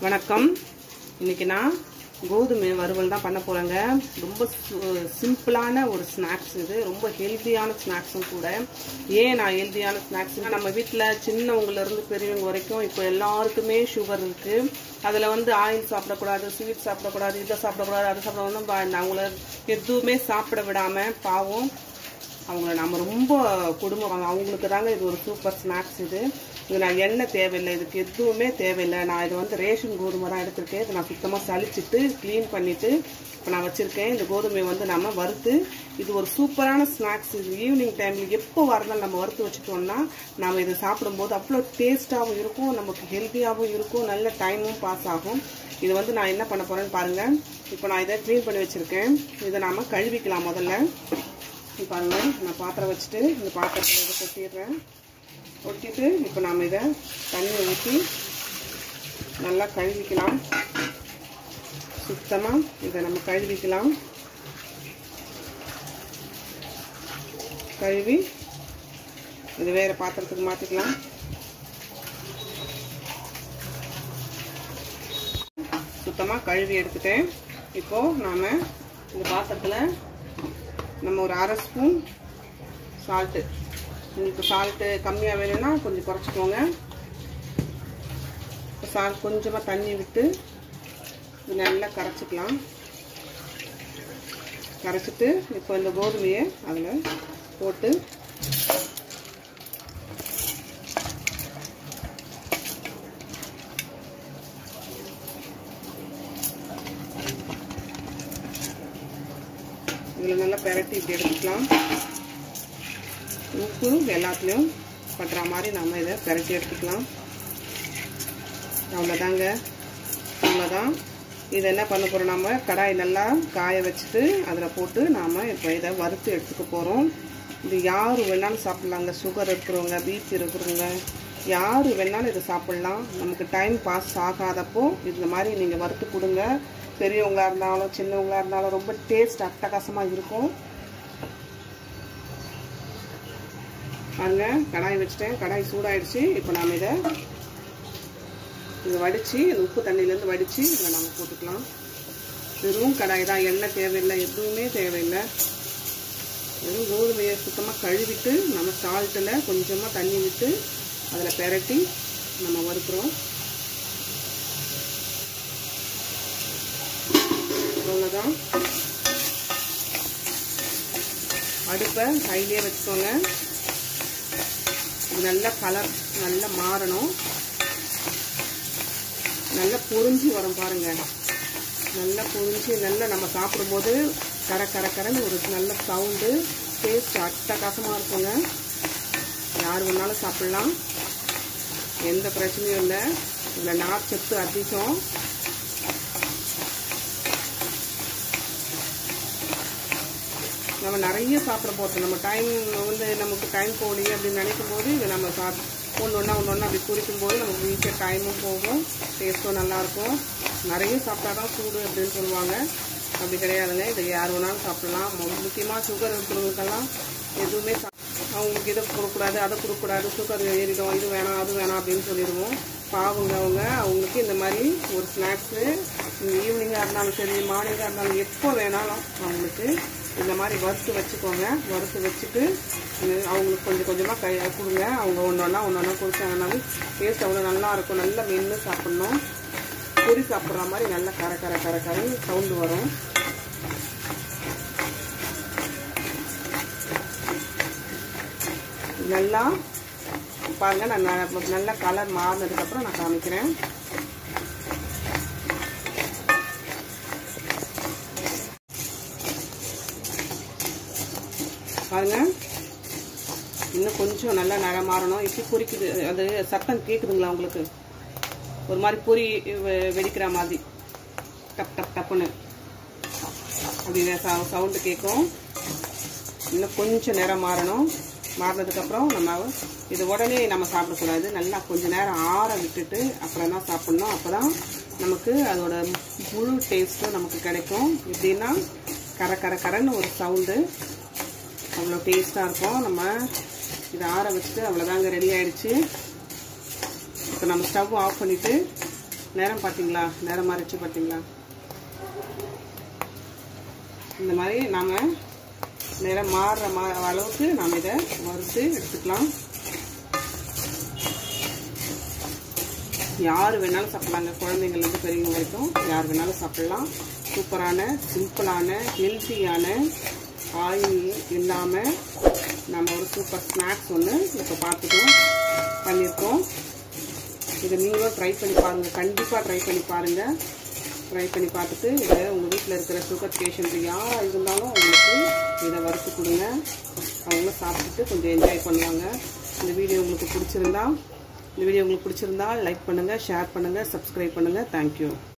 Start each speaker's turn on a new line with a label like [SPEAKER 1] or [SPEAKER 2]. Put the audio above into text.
[SPEAKER 1] வணக்கம் இன்னைக்கு நான் கோதுமை வறுவல் தான் பண்ண போறேங்க ரொம்ப சிம்பிளான ஒரு ஸ்நாக்ஸ் இது ரொம்ப ஹெல்த்தியான ஸ்நாக்ஸும் கூட ஏன் நான் ஹெல்த்தியான ஸ்நாக்ஸ் நம்ம வீட்டில் சின்னவங்கல இருந்து பெரியவங்க வரைக்கும் இப்போ எல்லாருக்குமே சுகர் இருக்கு அதில் வந்து ஆயில் சாப்பிடக்கூடாது ஸ்வீட் சாப்பிடக்கூடாது இதை சாப்பிடக்கூடாது அதை சாப்பிடக்கூடாது அவங்கள எதுவுமே சாப்பிட விடாம பாவம் அவங்கள நம்ம ரொம்ப குடும்பம் அவங்களுக்கு தாங்க இது ஒரு சூப்பர் ஸ்நாக்ஸ் இது இது நான் எண்ணெய் தேவையில்லை இதுக்கு எதுவுமே தேவையில்லை நான் இது வந்து ரேஷன் கோதுமை தான் எடுத்திருக்கேன் இதை நான் சுத்தமாக சளிச்சிட்டு க்ளீன் பண்ணிட்டு இப்போ நான் வச்சிருக்கேன் இந்த கோதுமையை வந்து நம்ம வறுத்து இது ஒரு சூப்பரான ஸ்நாக்ஸ் இது ஈவினிங் டைமில் எப்போ வரதாலும் நம்ம வறுத்து வச்சுட்டோம்னா நம்ம இதை சாப்பிடும்போது அவ்வளோ டேஸ்ட்டாகவும் இருக்கும் நமக்கு ஹெல்த்தியாகவும் இருக்கும் நல்ல டைமும் பாஸ் ஆகும் இது வந்து நான் என்ன பண்ண போறேன்னு பாருங்க இப்போ நான் இதை க்ளீன் பண்ணி வச்சிருக்கேன் இதை நாம கழுவிக்கலாம் முதல்ல பாருங்க நான் பாத்திரம் வச்சுட்டு இந்த பாத்திரத்தில் இதை கொட்டிடுறேன் கொட்டிட்டு இப்போ நாம் இதை தண்ணி ஊற்றி நல்லா கழுவிக்கலாம் சுத்தமாக இதை நம்ம கழுவிக்கலாம் கழுவி இது வேறு பாத்திரத்துக்கு மாற்றிக்கலாம் சுத்தமாக கழுவி எடுத்துட்டேன் இப்போது நாம் இந்த பாத்திரத்தில் நம்ம ஒரு அரை ஸ்பூன் சால்ட்டு உங்களுக்கு சால்ட்டு கம்மியாக வேணும்னா கொஞ்சம் குறைச்சிக்கோங்க சால்ட் கொஞ்சமாக தண்ணி விட்டு இது நல்லா கரைச்சிக்கலாம் கரைச்சிட்டு இப்போ இந்த கோதுமையை அதில் போட்டு இதில் நல்லா பெரட்டி இப்படி எடுத்துக்கலாம் உப்பு எல்லாத்துலேயும் பட்டுற மாதிரி நம்ம இதை பெரட்டி எடுத்துக்கலாம் அவ்வளோதாங்க அவ்வளோதான் இதை என்ன பண்ண போகிறோம் நம்ம கடாய் நல்லா காய வச்சுட்டு அதில் போட்டு நாம் இப்போ இதை வறுத்து எடுத்துக்க போகிறோம் இது யார் வேணாலும் சாப்பிட்லாங்க சுகர் இருக்கிறவங்க பிபி இருக்கிறவங்க யார் வேணாலும் இதை சாப்பிட்லாம் நமக்கு டைம் பாஸ் ஆகாதப்போ இந்த மாதிரி நீங்கள் வறுத்து கொடுங்க பெரியவங்களா இருந்தாலும் சின்னவங்களா இருந்தாலும் ரொம்ப டேஸ்ட் அட்டகாசமாக இருக்கும் பாருங்க கடாய் வச்சுட்டேன் கடாய் சூடாயிடுச்சு இப்போ நாம் இதை இதை வடித்து இந்த உப்பு தண்ணியிலேருந்து வடித்து இதில் நம்ம போட்டுக்கலாம் வெறும் கடாய் தான் எண்ணெய் தேவையில்லை எதுவுமே தேவையில்லை வெறும் கோதுமையை சுத்தமாக கழுவிட்டு நம்ம சால்ட்டில் கொஞ்சமாக தண்ணி விட்டு அதில் பெரட்டி நம்ம வறுக்கிறோம் அவ்வளோதான் அடுப்பை கையிலே வச்சுக்கோங்க இது நல்ல கலர் நல்லா மாறணும் நல்லா பொறிஞ்சி வரும் பாருங்க நல்லா பொறிஞ்சி நல்லா நம்ம சாப்பிடும்போது கர கர கரன்னு ஒரு நல்ல சவுண்டு டேஸ்ட் அட்டகாசமாக இருக்குங்க யார் வேணாலும் சாப்பிட்லாம் எந்த பிரச்சனையும் இல்லை இதில் நார் சத்து அதிகம் நம்ம நிறைய சாப்பிட போகிறோம் நம்ம டைம் வந்து நமக்கு டைம் போகலையே அப்படின்னு நினைக்கும் போது இதை நம்ம சாப் ஒன்று ஒன்றா ஒன்று ஒன்றா அப்படி குறிக்கும் போது நமக்கு ஈஸியாக டைமும் போகும் டேஸ்ட்டும் நல்லாயிருக்கும் நிறைய சாப்பிட்டா தான் சூடு அப்படின்னு சொல்லுவாங்க அப்படி கிடையாதுங்க இதை யார் வேணாலும் சாப்பிடலாம் முக்கியமாக சுகர் இருக்கிறவங்களுக்கெல்லாம் எதுவுமே அவங்களுக்கு இதை கொடுக்கக்கூடாது அதை கொடுக்கக்கூடாது சுகர் ஏறிடும் இது வேணாம் அது வேணாம் அப்படின்னு சொல்லிடுவோம் பாவங்க அவங்க அவங்களுக்கு இந்த மாதிரி ஒரு ஸ்நாக்ஸு ஈவினிங்காக இருந்தாலும் சரி மார்னிங்காக இருந்தாலும் எப்போ வேணாலும் அவங்களுக்கு இந்த மாதிரி வறுத்து வச்சுக்கோங்க வறுத்து வச்சுட்டு அவங்களுக்கு கொஞ்சம் கொஞ்சமாக கை கொடுங்க அவங்க ஒன்று ஒன்றா ஒன்று ஒன்றா கொடுத்தாங்கனாலும் டேஸ்ட் அவ்வளோ நல்லா இருக்கும் நல்லா மென்று சாப்பிட்ணும் பொரி சாப்பிட்ற மாதிரி நல்லா கர கர கர கரன்னு சவுண்டு வரும் நல்லா பாருங்க நான் நல்லா கலர் மாறினதுக்கப்புறம் நான் காமிக்கிறேன் பாருங்க இன்னும் கொஞ்சம் நல்லா நிறம் மாறணும் இப்படி பொரிக்குது அது சத்தம் கேட்குதுங்களா உங்களுக்கு ஒரு மாதிரி பொறி வெடிக்கிற மாதிரி டப் டப் டப்புன்னு அப்படி சவுண்டு கேட்கும் இன்னும் கொஞ்சம் நேரம் மாறணும் மாறினதுக்கப்புறம் நம்ம இது உடனே நம்ம சாப்பிடக்கூடாது நல்லா கொஞ்சம் நேரம் ஆற விட்டுட்டு அப்புறம் தான் சாப்பிட்ணும் அப்போ தான் நமக்கு அதோட முழு டேஸ்ட்டும் நமக்கு கிடைக்கும் எப்படின்னா கர கர கரன்னு ஒரு சவுண்டு அவ்வளோ டேஸ்ட்டாக இருக்கும் நம்ம இதை ஆற வச்சுட்டு அவ்வளோதாங்க ரெடி ஆயிடுச்சு இப்போ நம்ம ஸ்டவ் ஆஃப் பண்ணிவிட்டு நேரம் பார்த்தீங்களா நேரம் மாறிச்சு பார்த்தீங்களா இந்த மாதிரி நாம் நேரம் மாறுற மா அளவுக்கு நாம் இதை வறுத்து எடுத்துக்கலாம் யார் வேணாலும் சாப்பிட்லாங்க குழந்தைங்கள்லேருந்து பெரியவங்க வரைக்கும் யார் வேணாலும் சாப்பிட்லாம் சூப்பரான சிம்பிளான ஹெல்த்தியான ஆயில் இல்லாமல் நம்ம ஒரு சூப்பர் ஸ்நாக்ஸ் ஒன்று இப்போ பார்த்துட்டோம் பண்ணியிருக்கோம் இதை நீங்களும் ட்ரை பண்ணி பாருங்கள் கண்டிப்பாக ட்ரை பண்ணி பாருங்கள் ட்ரை பண்ணி பார்த்துட்டு இதை உங்கள் வீட்டில் இருக்கிற சுகர் பேஷண்ட் யாராக இருந்தாலும் அவங்களுக்கு இதை வறுத்து கொடுங்க அவங்களும் சாப்பிட்டுட்டு கொஞ்சம் என்ஜாய் பண்ணுவாங்க இந்த வீடியோ உங்களுக்கு பிடிச்சிருந்தா இந்த வீடியோ உங்களுக்கு பிடிச்சிருந்தா லைக் பண்ணுங்கள் ஷேர் பண்ணுங்கள் சப்ஸ்கிரைப் பண்ணுங்கள் தேங்க்யூ